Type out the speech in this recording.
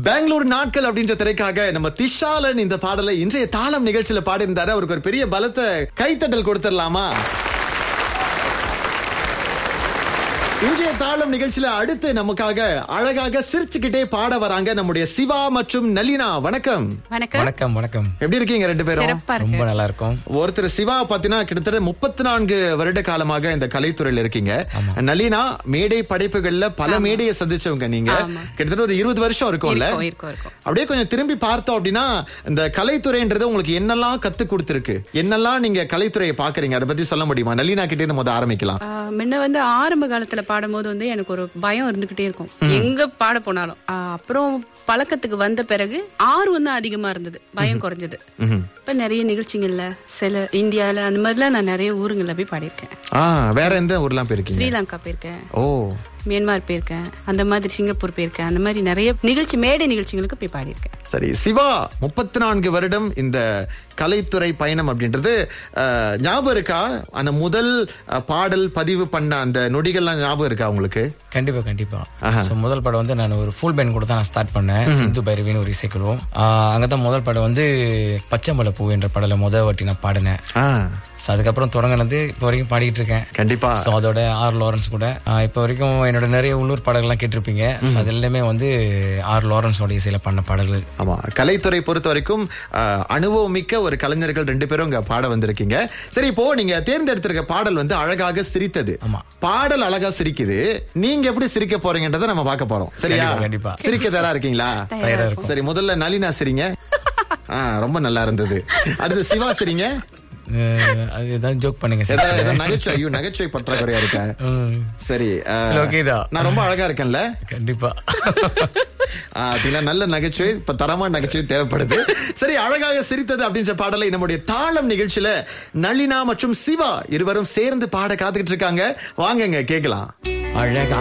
பெங்களூர் நாட்கள் அப்படின்ற திரைக்காக நம்ம திஷாலன் இந்த பாடலை இன்றைய தாளம் நிகழ்ச்சியில பாடியிருந்தாரு அவருக்கு ஒரு பெரிய பலத்த கைத்தட்டல் கொடுத்துடலாமா இன்றைய தாளம் நிகழ்ச்சியில அடுத்து நமக்காக அழகாக சிரிச்சுக்கிட்டே பாட வராங்க நம்முடைய சிவா மற்றும் நளினா வணக்கம் வணக்கம் வணக்கம் வணக்கம் எப்படி இருக்கீங்க ரெண்டு பேரும் சிறப்பா இருக்கு ரொம்ப நல்லா இருக்கும் ஒருத்தர் சிவா பாத்தீங்கன்னா கிட்டத்தட்ட முப்பத்தி நான்கு வருட காலமாக இந்த கலைத்துறையில இருக்கீங்க நளினா மேடை படைப்புகள்ல பல மேடையை சந்திச்சவங்க நீங்க கிட்டத்தட்ட ஒரு இருபது வருஷம் இருக்கும்ல இருக்கும் இருக்கும் இருக்கும் அப்படியே கொஞ்சம் திரும்பி பார்த்தோம் அப்படின்னா இந்த கலைத்துறைன்றது உங்களுக்கு என்னெல்லாம் கத்து கொடுத்துருக்கு என்னெல்லாம் நீங்க கலைத்துறையை பாக்குறீங்க அதை பத்தி சொல்ல முடியுமா நளினா கிட்டே இருந்து முத ஆரம்பிக்கலாம் ஆஹ் முன்ன வந்து ஆரம்ப காலத்துல பாடும்போது வந்து எனக்கு ஒரு பயம் இருந்துகிட்டே இருக்கும் எங்க பாட போனாலும் ஆஹ் அப்புறம் பழக்கத்துக்கு வந்த பிறகு ஆர்வம் தான் அதிகமா இருந்தது பயம் குறைஞ்சது இப்ப நிறைய நிகழ்ச்சிகள்ல சில இந்தியால அந்த மாதிரிலாம் நான் நிறைய ஊருங்கள்ல போய் பாடியிருக்கேன் ஆ வேற எந்த ஊர்லாம் போயிருக்கீங்க ஸ்ரீலங்கா போயிருக்கேன் ஓ மியான்மர் போயிருக்கேன் அந்த மாதிரி சிங்கப்பூர் போயிருக்கேன் அந்த மாதிரி நிறைய நிகழ்ச்சி மேடை நிகழ்ச்சிகளுக்கு போய் பாடியிருக்கேன் சரி சிவா முப்பத்தி நான்கு வருடம் இந்த கலைத்துறை பயணம் அப்படின்றது அஹ், ஞாபகம் இருக்கா அந்த முதல் அஹ், பாடல் பதிவு பண்ண அந்த நொடிகள்லாம் ஞாபகம் இருக்கா உங்களுக்கு கண்டிப்பா கண்டிப்பா So, முதல் படம் வந்து நான் ஒரு ஃபுல் பேண்ட் கூட தான் நான் ஸ்டார்ட் பண்ணேன் சிந்து பைரவின்னு ஒரு இசைக்குழுவும் ஆஹ் அங்கதான் முதல் படம் வந்து பச்சைமலை பூ என்ற பாடல முதல் வாட்டி நான் பாடினேன் ஆ So, அதுக்கப்புறம் தொடங்கினது இப்போ வரைக்கும் பாடிக்கிட்டு இருக்கேன் கண்டிப்பா ஸோ அதோட ஆர் லாரன்ஸ் கூட ஆஹ் இப்போ வரைக்கும் என்னோட நிறைய உள்ளூர் பாடல்கள்லாம் கேட்டிருப்பீங்க So, அது எல்லாமே வந்து ஆர் லாரன்ஸோட இசையில பண்ண பாடல்கள் ஆமா கலைத்துறை பொறுத்த வரைக்கும் அஹ், அனுபவம் மிக்க ஒரு கலைஞர்கள் ரெண்டு பேரும் இங்க பாட வந்திருக்கீங்க சரி இப்போ நீங்க தேர்ந்தெடுத்திருக்க பாடல் வந்து அழகாக சிரித்தது ஆமா. பாடல் அழகா சிரிக்குது நீங்க எப்படி சிரிக்க போறீங்கன்றதை நம்ம பார்க்க போறோம் சரியா கண்டிப்பா, கண்டிப்பா. சிரிக்க தயாரா இருக்கீங்களா தயாரா இருக்கும் சரி முதல்ல நளினா சிரிங்க ஆ ரொம்ப நல்லா இருந்தது அடுத்து சிவா சிரிங்க அஹ் அது ஏதாவது ஜோக் பண்ணுங்க சார் ஏதாவது ஏதாவது நகைச்சுவை ஐயோ நகைச்சுவை பற்றாக்குறையா இருக்க சரி அஹ், இல்ல, okay தான். நான் ரொம்ப அழகா இருக்கேன்ல கண்டிப்பா ஆ, அதுல நல்ல நகைச்சுவை இப்ப தரமான நகைச்சுவை தேவைப்படுது சரி அழகாக சிரித்தது அப்படின்ற பாடலை நம்முடைய தாளம் நிகழ்ச்சியில நளினா மற்றும் சிவா இருவரும் சேர்ந்து பாட காத்துக்கிட்டு இருக்காங்க வாங்கங்க கேக்கலாம் அழகா